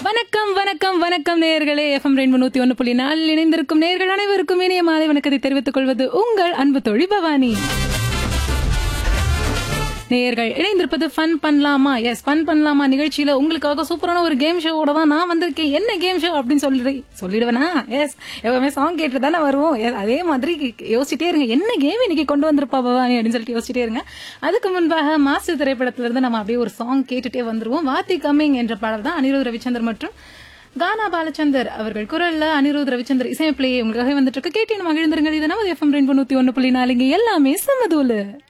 வணக்கம் வணக்கம் வணக்கம் நேயர்களே எஃப்எம் ரெண்டு நூத்தி ஒன்னு புள்ளி நாலில் இணைந்திருக்கும் நேயர்கள் அனைவருக்கும் இனிய மாலை வணக்கத்தை தெரிவித்துக் கொள்வது உங்கள் அன்பு தோழி பவானி நேயர்கள் இணைந்திருப்பது ஃபன் பண்ணலாமா எஸ் ஃபன் பண்ணலாமா நிகழ்ச்சியில உங்களுக்காக சூப்பரான ஒரு கேம் ஷோவோட தான் நான் வந்திருக்கேன் என்ன கேம் ஷோ அப்படின்னு சொல்லி சொல்லிடுவேனா எஸ் எப்பவுமே சாங் கேட்டு தானே வருவோம் Yes, அதே மாதிரி யோசிச்சிட்டே இருங்க என்ன கேம் இன்னைக்கு கொண்டு வந்திருப்பா பவானி அப்படின்னு சொல்லிட்டு யோசிச்சிட்டே இருங்க அதுக்கு முன்பாக மாஸ்டர் திரைப்படத்துல இருந்து நம்ம அப்படியே ஒரு சாங் கேட்டுட்டே வந்துருவோம் வாத்தி கம்மிங் என்ற பாடல் தான் அனிருத் ரவிச்சந்தர் மற்றும் கானா பாலச்சந்தர் அவர்கள் குரல்ல அனிருத் ரவிச்சந்தர் இசையப்பிள்ளையே உங்களுக்காக வந்துட்டு இருக்கு கேட்டு மகிழ்ந்திருங்கள் இது நம்ம எஃப்எம் ரெண்டு நூத்தி ஒன்னு புள்ளி நாலுங்க எல்லாமே சமதூலு